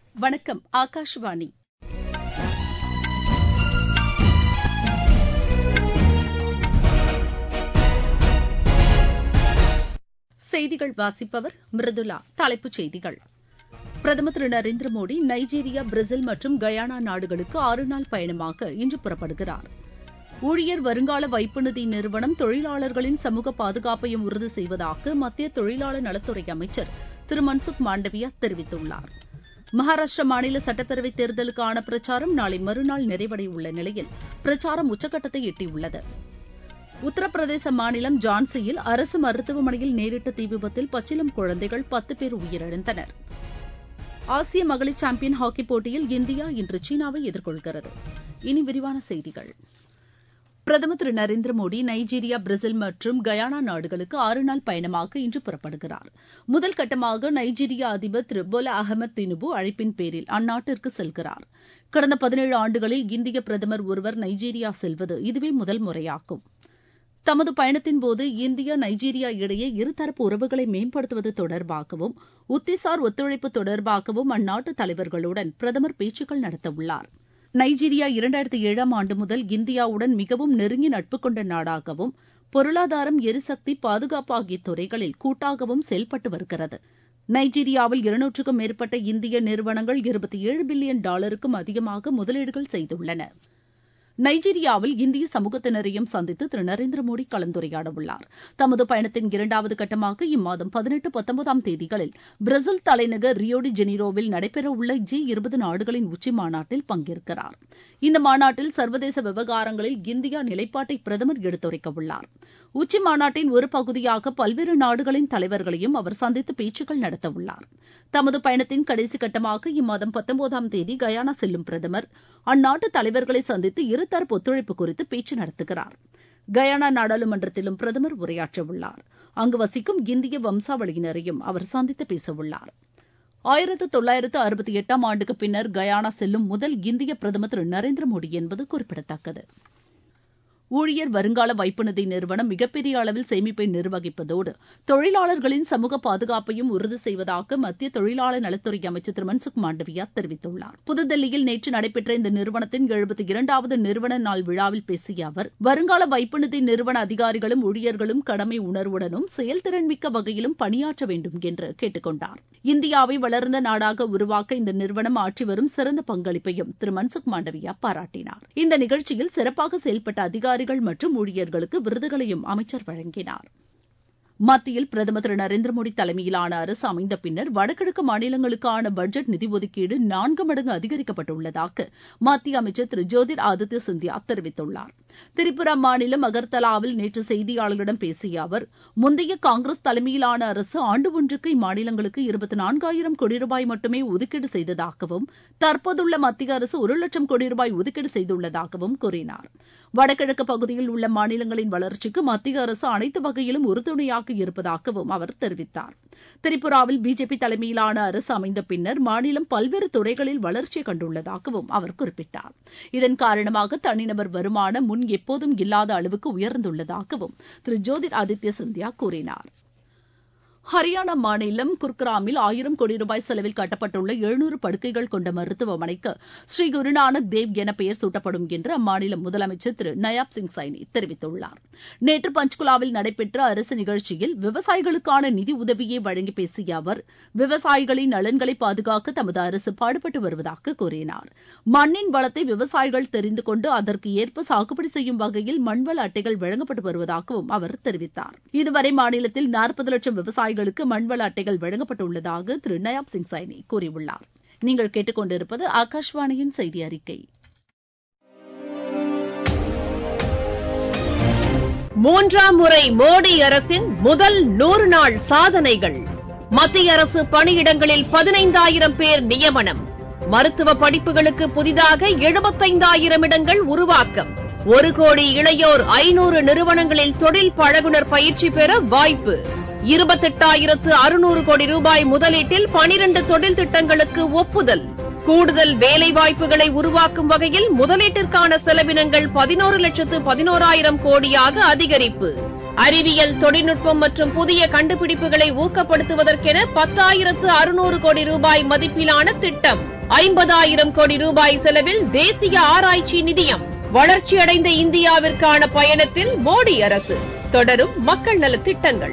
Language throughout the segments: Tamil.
வணக்கம் ஆகாஷவாணி செய்திகள் வாசிப்பவர் மிருதுளா தலைப்புச் செய்திகள் பிரதமர் திரு நரேந்திர மோடி நைஜீரியா பிரேசில் மற்றும் கயானா நாடுகளுக்கு ஆறு நாள் பயணமாக இன்று புறப்படுகிறார் ஊழியர் வருங்கால வைப்பு நிதி நிறுவனம் தொழிலாளர்களின் சமூக பாதுகாப்பையும் உறுதி செய்வதாக மத்திய தொழிலாளர் நலத்துறை அமைச்சர் திரு மன்சுக் மாண்டவியா தெரிவித்துள்ளார் மகாராஷ்டிரா மாநில சட்டப்பேரவைத் தேர்தலுக்கான பிரச்சாரம் நாளை மறுநாள் நிறைவடையவுள்ள நிலையில் பிரச்சாரம் உச்சக்கட்டத்தை எட்டியுள்ளது உத்தரப்பிரதேச மாநிலம் ஜான்சியில் அரசு மருத்துவமனையில் நேரிட்ட தீ விபத்தில் பச்சிளம் குழந்தைகள் பத்து பேர் உயிரிழந்தனர் ஆசிய மகளிர் சாம்பியன் ஹாக்கி போட்டியில் இந்தியா இன்று சீனாவை எதிர்கொள்கிறது இனி விரிவான செய்திகள் பிரதமர் திரு நரேந்திர மோடி நைஜீரியா பிரேசில் மற்றும் கயானா நாடுகளுக்கு ஆறு நாள் பயணமாக இன்று புறப்படுகிறார் முதல் கட்டமாக நைஜீரிய அதிபர் திரு போலா அகமது தினுபு அழைப்பின் பேரில் அந்நாட்டிற்கு செல்கிறார் கடந்த பதினேழு ஆண்டுகளில் இந்திய பிரதமர் ஒருவர் நைஜீரியா செல்வது இதுவே முதல் முறையாகும் தமது பயணத்தின்போது இந்தியா நைஜீரியா இடையே இருதரப்பு உறவுகளை மேம்படுத்துவது தொடர்பாகவும் உத்திசார் ஒத்துழைப்பு தொடர்பாகவும் அந்நாட்டு தலைவர்களுடன் பிரதமர் பேச்சுக்கள் நடத்தவுள்ளார் நைஜீரியா இரண்டாயிரத்தி ஏழாம் ஆண்டு முதல் இந்தியாவுடன் மிகவும் நெருங்கிய நட்பு கொண்ட நாடாகவும் பொருளாதாரம் எரிசக்தி பாதுகாப்பு ஆகிய துறைகளில் கூட்டாகவும் செயல்பட்டு வருகிறது நைஜீரியாவில் இருநூற்றுக்கும் மேற்பட்ட இந்திய நிறுவனங்கள் இருபத்தி ஏழு பில்லியன் டாலருக்கும் அதிகமாக முதலீடுகள் செய்துள்ளன நைஜீரியாவில் இந்திய சமூகத்தினரையும் சந்தித்து திரு நரேந்திர மோடி கலந்துரையாடவுள்ளார் தமது பயணத்தின் இரண்டாவது கட்டமாக இம்மாதம் பதினெட்டு பத்தொன்பதாம் தேதிகளில் பிரேசில் தலைநகர் ரியோடி ஜெனீரோவில் நடைபெறவுள்ள ஜி இருபது நாடுகளின் உச்சி மாநாட்டில் பங்கேற்கிறார் இந்த மாநாட்டில் சர்வதேச விவகாரங்களில் இந்தியா நிலைப்பாட்டை பிரதமர் எடுத்துரைக்கவுள்ளார் உச்சி மாநாட்டின் ஒரு பகுதியாக பல்வேறு நாடுகளின் தலைவர்களையும் அவர் சந்தித்து பேச்சுக்கள் நடத்தவுள்ளார் தமது பயணத்தின் கடைசி கட்டமாக இம்மாதம் பத்தொன்பதாம் தேதி கயானா செல்லும் பிரதமர் அந்நாட்டு தலைவர்களை சந்தித்து இருதரப்பு ஒத்துழைப்பு குறித்து பேச்சு நடத்துகிறார் கயானா நாடாளுமன்றத்திலும் பிரதமர் உரையாற்றவுள்ளார் அங்கு வசிக்கும் இந்திய வம்சாவளியினரையும் அவர் சந்தித்து பேசவுள்ளார் ஆயிரத்து தொள்ளாயிரத்து அறுபத்தி எட்டாம் ஆண்டுக்கு பின்னர் கயானா செல்லும் முதல் இந்திய பிரதமர் திரு நரேந்திர மோடி என்பது குறிப்பிடத்தக்கது ஊழியர் வருங்கால வைப்பு நிதி நிறுவனம் மிகப்பெரிய அளவில் சேமிப்பை நிர்வகிப்பதோடு தொழிலாளர்களின் சமூக பாதுகாப்பையும் உறுதி செய்வதாக மத்திய தொழிலாளர் நலத்துறை அமைச்சர் திரு மன்சுக் மாண்டவியா தெரிவித்துள்ளார் புதுதில்லியில் நேற்று நடைபெற்ற இந்த நிறுவனத்தின் எழுபத்தி இரண்டாவது நிறுவன நாள் விழாவில் பேசிய அவர் வருங்கால வைப்பு நிதி நிறுவன அதிகாரிகளும் ஊழியர்களும் கடமை உணர்வுடனும் செயல்திறன் மிக்க வகையிலும் பணியாற்ற வேண்டும் என்று கேட்டுக் கொண்டார் இந்தியாவை வளர்ந்த நாடாக உருவாக்க இந்த நிறுவனம் ஆற்றி வரும் சிறந்த பங்களிப்பையும் திரு மன்சுக் மாண்டவியா பாராட்டினார் இந்த நிகழ்ச்சியில் சிறப்பாக செயல்பட்ட அதிகாரி அதிகாரிகள் மற்றும் ஊழியர்களுக்கு விருதுகளையும் அமைச்சர் வழங்கினார் மத்தியில் பிரதமர் திரு நரேந்திர மோடி தலைமையிலான அரசு அமைந்த பின்னர் வடகிழக்கு மாநிலங்களுக்கான பட்ஜெட் நிதி ஒதுக்கீடு நான்கு மடங்கு அதிகரிக்கப்பட்டுள்ளதாக மத்திய அமைச்சர் திரு ஜோதிர் ஆதித்ய சிந்தியா தெரிவித்துள்ளார் திரிபுரா மாநிலம் அகர்தலாவில் நேற்று செய்தியாளர்களிடம் பேசிய அவர் முந்தைய காங்கிரஸ் தலைமையிலான அரசு ஆண்டு ஒன்றுக்கு இம்மாநிலங்களுக்கு இருபத்தி நான்காயிரம் கோடி ரூபாய் மட்டுமே ஒதுக்கீடு செய்ததாகவும் தற்போதுள்ள மத்திய அரசு ஒரு லட்சம் கோடி ரூபாய் ஒதுக்கீடு செய்துள்ளதாகவும் கூறினார் வடகிழக்கு பகுதியில் உள்ள மாநிலங்களின் வளர்ச்சிக்கு மத்திய அரசு அனைத்து வகையிலும் உறுதுணையாக இருப்பதாகவும் அவர் தெரிவித்தார் திரிபுராவில் பிஜேபி தலைமையிலான அரசு அமைந்த பின்னர் மாநிலம் பல்வேறு துறைகளில் வளர்ச்சி கண்டுள்ளதாகவும் அவர் குறிப்பிட்டார் இதன் காரணமாக தனிநபர் வருமானம் முன் எப்போதும் இல்லாத அளவுக்கு உயர்ந்துள்ளதாகவும் திரு ஜோதிர் ஆதித்ய சிந்தியா கூறினார் ஹரியானா மாநிலம் குர்கிராமில் ஆயிரம் கோடி ரூபாய் செலவில் கட்டப்பட்டுள்ள எழுநூறு படுக்கைகள் கொண்ட மருத்துவமனைக்கு ஸ்ரீ குருநானக் தேவ் என பெயர் சூட்டப்படும் என்று அம்மாநில முதலமைச்சர் திரு நயாப் சிங் சைனி தெரிவித்துள்ளார் நேற்று பஞ்ச்குலாவில் நடைபெற்ற அரசு நிகழ்ச்சியில் விவசாயிகளுக்கான நிதி உதவியை வழங்கி பேசிய அவர் விவசாயிகளின் நலன்களை பாதுகாக்க தமது அரசு பாடுபட்டு வருவதாக கூறினார் மண்ணின் வளத்தை விவசாயிகள் தெரிந்து கொண்டு அதற்கு ஏற்ப சாகுபடி செய்யும் வகையில் மண்வள அட்டைகள் வழங்கப்பட்டு வருவதாகவும் அவர் தெரிவித்தார் இதுவரை மாநிலத்தில் நாற்பது லட்சம் விவசாயிகள் விவசாயிகளுக்கு மண்வள அட்டைகள் வழங்கப்பட்டுள்ளதாக திரு நயாப் சிங் சைனி கூறியுள்ளார் நீங்கள் கேட்டுக்கொண்டிருப்பது ஆகாஷ்வாணியின் செய்தி அறிக்கை மூன்றாம் முறை மோடி அரசின் முதல் நூறு நாள் சாதனைகள் மத்திய அரசு பணியிடங்களில் பதினைந்தாயிரம் பேர் நியமனம் மருத்துவ படிப்புகளுக்கு புதிதாக எழுபத்தைந்தாயிரம் இடங்கள் உருவாக்கம் ஒரு கோடி இளையோர் ஐநூறு நிறுவனங்களில் தொழில் பழகுனர் பயிற்சி பெற வாய்ப்பு இருபத்தெட்டாயிரத்து அறுநூறு கோடி ரூபாய் முதலீட்டில் பனிரண்டு தொழில் திட்டங்களுக்கு ஒப்புதல் கூடுதல் வேலைவாய்ப்புகளை உருவாக்கும் வகையில் முதலீட்டிற்கான செலவினங்கள் பதினோரு லட்சத்து பதினோராயிரம் கோடியாக அதிகரிப்பு அறிவியல் தொழில்நுட்பம் மற்றும் புதிய கண்டுபிடிப்புகளை ஊக்கப்படுத்துவதற்கென பத்தாயிரத்து அறுநூறு கோடி ரூபாய் மதிப்பிலான திட்டம் ஐம்பதாயிரம் கோடி ரூபாய் செலவில் தேசிய ஆராய்ச்சி நிதியம் வளர்ச்சியடைந்த இந்தியாவிற்கான பயணத்தில் மோடி அரசு தொடரும் மக்கள் நலத் திட்டங்கள்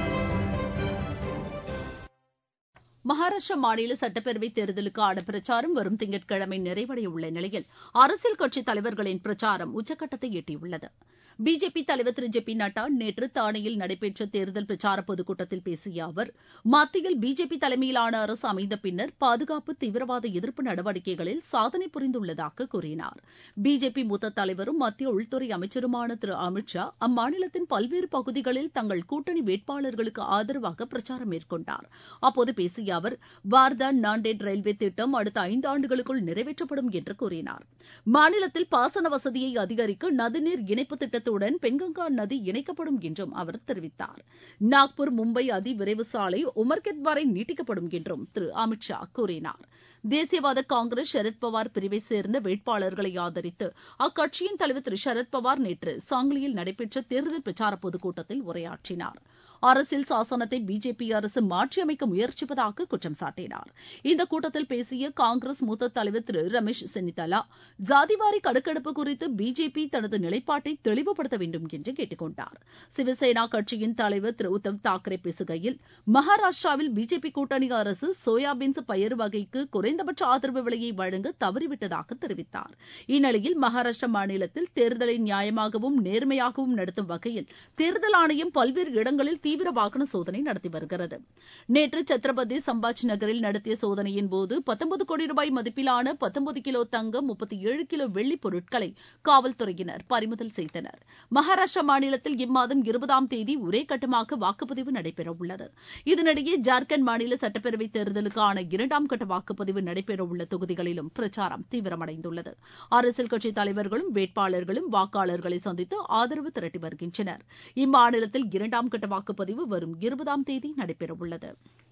மகாராஷ்டிரா மாநில சட்டப்பேரவைத் தேர்தலுக்கான பிரச்சாரம் வரும் திங்கட்கிழமை நிறைவடைய உள்ள நிலையில் அரசியல் கட்சித் தலைவர்களின் பிரச்சாரம் உச்சக்கட்டத்தை எட்டியுள்ளது பிஜேபி தலைவர் திரு ஜே பி நட்டா நேற்று தானேயில் நடைபெற்ற தேர்தல் பிரச்சார பொதுக்கூட்டத்தில் பேசிய அவர் மத்தியில் பிஜேபி தலைமையிலான அரசு அமைந்த பின்னர் பாதுகாப்பு தீவிரவாத எதிர்ப்பு நடவடிக்கைகளில் சாதனை புரிந்துள்ளதாக கூறினார் பிஜேபி மூத்த தலைவரும் மத்திய உள்துறை அமைச்சருமான திரு அமித் ஷா அம்மாநிலத்தின் பல்வேறு பகுதிகளில் தங்கள் கூட்டணி வேட்பாளர்களுக்கு ஆதரவாக பிரச்சாரம் மேற்கொண்டார் அப்போது பேசிய அவர் வார்தான் நாண்டேட் ரயில்வே திட்டம் அடுத்த ஐந்தாண்டுகளுக்குள் நிறைவேற்றப்படும் என்று கூறினார் மாநிலத்தில் பாசன வசதியை அதிகரிக்க நதிநீர் இணைப்பு திட்டத்துடன் பெண்கங்கா நதி இணைக்கப்படும் என்றும் அவர் தெரிவித்தார் நாக்பூர் மும்பை அதிவிரைவு சாலை உமர்கெத் வரை நீட்டிக்கப்படும் என்றும் திரு அமித் ஷா கூறினார் தேசியவாத காங்கிரஸ் சரத்பவார் பிரிவை சேர்ந்த வேட்பாளர்களை ஆதரித்து அக்கட்சியின் தலைவர் திரு சரத்பவார் நேற்று சாங்லியில் நடைபெற்ற தேர்தல் பிரச்சார பொதுக்கூட்டத்தில் உரையாற்றினார் அரசியல் சாசனத்தை பிஜேபி அரசு மாற்றியமைக்க முயற்சிப்பதாக குற்றம் சாட்டினார் இந்த கூட்டத்தில் பேசிய காங்கிரஸ் மூத்த தலைவர் திரு ரமேஷ் சென்னிதலா ஜாதிவாரி கணக்கெடுப்பு குறித்து பிஜேபி தனது நிலைப்பாட்டை தெளிவுபடுத்த வேண்டும் என்று கேட்டுக் கொண்டார் சிவசேனா கட்சியின் தலைவர் திரு உத்தவ் தாக்கரே பேசுகையில் மகாராஷ்டிராவில் பிஜேபி கூட்டணி அரசு சோயாபீன்ஸ் பயிர் வகைக்கு குறைந்தபட்ச ஆதரவு விலையை வழங்க தவறிவிட்டதாக தெரிவித்தார் இந்நிலையில் மகாராஷ்டிரா மாநிலத்தில் தேர்தலை நியாயமாகவும் நேர்மையாகவும் நடத்தும் வகையில் தேர்தல் ஆணையம் பல்வேறு இடங்களில் தீவிர வாகன சோதனை நடத்தி வருகிறது நேற்று சத்ரபதி சம்பாஜ் நகரில் நடத்திய சோதனையின் போது பத்தொன்பது கோடி ரூபாய் மதிப்பிலான பத்தொன்பது கிலோ தங்கம் முப்பத்தி ஏழு கிலோ வெள்ளிப் பொருட்களை காவல்துறையினர் பறிமுதல் செய்தனர் மகாராஷ்டிரா மாநிலத்தில் இம்மாதம் இருபதாம் தேதி ஒரே கட்டமாக வாக்குப்பதிவு நடைபெறவுள்ளது இதனிடையே ஜார்க்கண்ட் மாநில சட்டப்பேரவைத் தேர்தலுக்கான இரண்டாம் கட்ட வாக்குப்பதிவு நடைபெறவுள்ள தொகுதிகளிலும் பிரச்சாரம் தீவிரமடைந்துள்ளது அரசியல் கட்சித் தலைவர்களும் வேட்பாளர்களும் வாக்காளர்களை சந்தித்து ஆதரவு திரட்டி வருகின்றனர் இம்மாநிலத்தில் இரண்டாம் கட்ட வாக்குப்பதிவு வரும் இருபதாம் தேதி நடைபெறவுள்ளது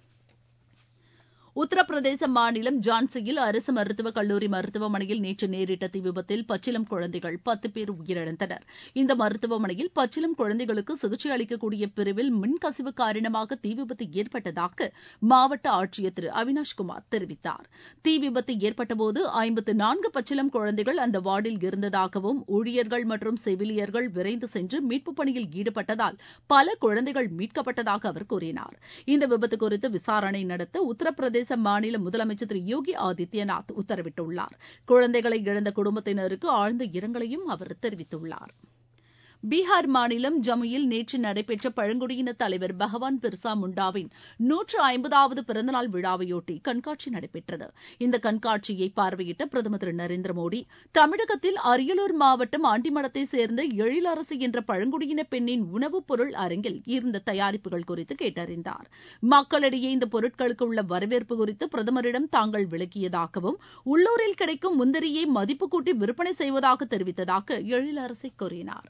உத்தரப்பிரதேச மாநிலம் ஜான்சியில் அரசு மருத்துவக் கல்லூரி மருத்துவமனையில் நேற்று நேரிட்ட தீ விபத்தில் பச்சிலம் குழந்தைகள் பத்து பேர் உயிரிழந்தனர் இந்த மருத்துவமனையில் பச்சிலம் குழந்தைகளுக்கு சிகிச்சை அளிக்கக்கூடிய பிரிவில் மின்கசிவு காரணமாக தீ விபத்து ஏற்பட்டதாக மாவட்ட ஆட்சியர் திரு அவினாஷ்குமார் தெரிவித்தார் தீ விபத்து ஏற்பட்டபோது ஐம்பத்து நான்கு பச்சிலம் குழந்தைகள் அந்த வார்டில் இருந்ததாகவும் ஊழியர்கள் மற்றும் செவிலியர்கள் விரைந்து சென்று மீட்புப் பணியில் ஈடுபட்டதால் பல குழந்தைகள் மீட்கப்பட்டதாக அவர் கூறினார் இந்த விபத்து குறித்து விசாரணை நடத்த உத்தரப்பிரதேச பிரதேச மாநில முதலமைச்சர் திரு யோகி ஆதித்யநாத் உத்தரவிட்டுள்ளார் குழந்தைகளை இழந்த குடும்பத்தினருக்கு ஆழ்ந்த இரங்கலையும் அவர் தெரிவித்துள்ளார் பீகார் மாநிலம் ஜம்முயில் நேற்று நடைபெற்ற பழங்குடியின தலைவர் பகவான் பிர்சா முண்டாவின் நூற்று ஐம்பதாவது பிறந்தநாள் விழாவையொட்டி கண்காட்சி நடைபெற்றது இந்த கண்காட்சியை பார்வையிட்ட பிரதமர் திரு நரேந்திர மோடி தமிழகத்தில் அரியலூர் மாவட்டம் ஆண்டிமடத்தை சேர்ந்த எழிலரசு என்ற பழங்குடியின பெண்ணின் உணவுப் பொருள் அரங்கில் இருந்த தயாரிப்புகள் குறித்து கேட்டறிந்தார் மக்களிடையே இந்த பொருட்களுக்கு உள்ள வரவேற்பு குறித்து பிரதமரிடம் தாங்கள் விளக்கியதாகவும் உள்ளூரில் கிடைக்கும் முந்திரியை மதிப்பு கூட்டி விற்பனை செய்வதாக தெரிவித்ததாக எழிலரசி கூறினார்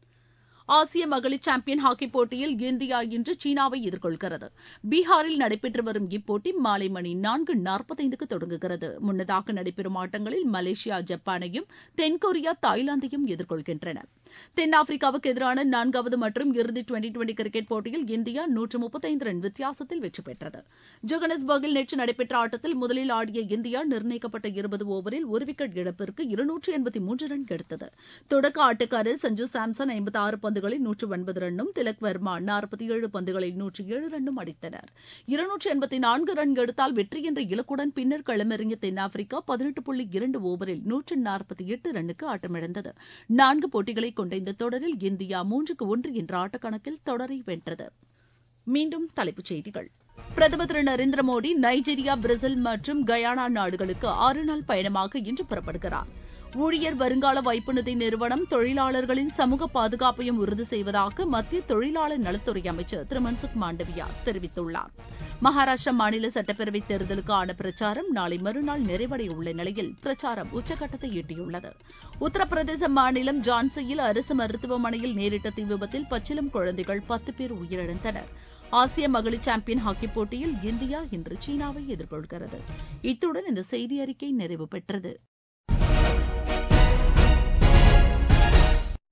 ஆசிய மகளிர் சாம்பியன் ஹாக்கி போட்டியில் இந்தியா இன்று சீனாவை எதிர்கொள்கிறது பீகாரில் நடைபெற்று வரும் இப்போட்டி மாலை மணி நான்கு நாற்பத்தைந்துக்கு தொடங்குகிறது முன்னதாக நடைபெறும் ஆட்டங்களில் மலேசியா ஜப்பானையும் தென்கொரியா தாய்லாந்தையும் எதிர்கொள்கின்றன தென்னாப்பிரிக்காவுக்கு எதிரான நான்காவது மற்றும் இறுதி டுவெண்டி டுவெண்டி கிரிக்கெட் போட்டியில் இந்தியா நூற்று முப்பத்தைந்து ரன் வித்தியாசத்தில் வெற்றி பெற்றது ஜோகனஸ்பர்கில் நேற்று நடைபெற்ற ஆட்டத்தில் முதலில் ஆடிய இந்தியா நிர்ணயிக்கப்பட்ட இருபது ஓவரில் ஒரு விக்கெட் இழப்பிற்கு இருநூற்று எண்பத்தி மூன்று ரன் எடுத்தது தொடக்க ஆட்டக்காரர் சஞ்சு சாம்சன் ஐம்பத்தி ஆறு பந்துகளில் நூற்று ஒன்பது ரன்னும் திலக் வர்மா நாற்பத்தி ஏழு பந்துகளில் நூற்று ஏழு ரன்னும் அடித்தனர் இருநூற்று எண்பத்தி நான்கு ரன் எடுத்தால் வெற்றி என்ற இலக்குடன் பின்னர் களமிறங்கிய தென்னாப்பிரிக்கா பதினெட்டு புள்ளி இரண்டு ஓவரில் நூற்று நாற்பத்தி எட்டு ரன்னுக்கு ஆட்டமிழந்தது நான்கு போட்டிகளை கொண்ட இந்த தொடரில் இந்தியா மூன்றுக்கு ஒன்று என்ற ஆட்டக்கணக்கில் தொடரை வென்றது மீண்டும் தலைப்புச் செய்திகள் பிரதமர் திரு நரேந்திர மோடி நைஜீரியா பிரேசில் மற்றும் கயானா நாடுகளுக்கு ஆறு நாள் பயணமாக இன்று புறப்படுகிறார் ஊழியர் வருங்கால வைப்பு நிதி நிறுவனம் தொழிலாளர்களின் சமூக பாதுகாப்பையும் உறுதி செய்வதாக மத்திய தொழிலாளர் நலத்துறை அமைச்சர் திரு மன்சுக் மாண்டவியா தெரிவித்துள்ளார் மகாராஷ்டிரா மாநில சட்டப்பேரவை தேர்தலுக்கான பிரச்சாரம் நாளை மறுநாள் நிறைவடைய உள்ள நிலையில் பிரச்சாரம் உச்சகட்டத்தை எட்டியுள்ளது உத்தரப்பிரதேச மாநிலம் ஜான்சியில் அரசு மருத்துவமனையில் நேரிட்ட தீ விபத்தில் பச்சிலம் குழந்தைகள் பத்து பேர் உயிரிழந்தனர் ஆசிய மகளிர் சாம்பியன் ஹாக்கி போட்டியில் இந்தியா இன்று சீனாவை எதிர்கொள்கிறது இத்துடன் இந்த செய்தி அறிக்கை நிறைவு பெற்றது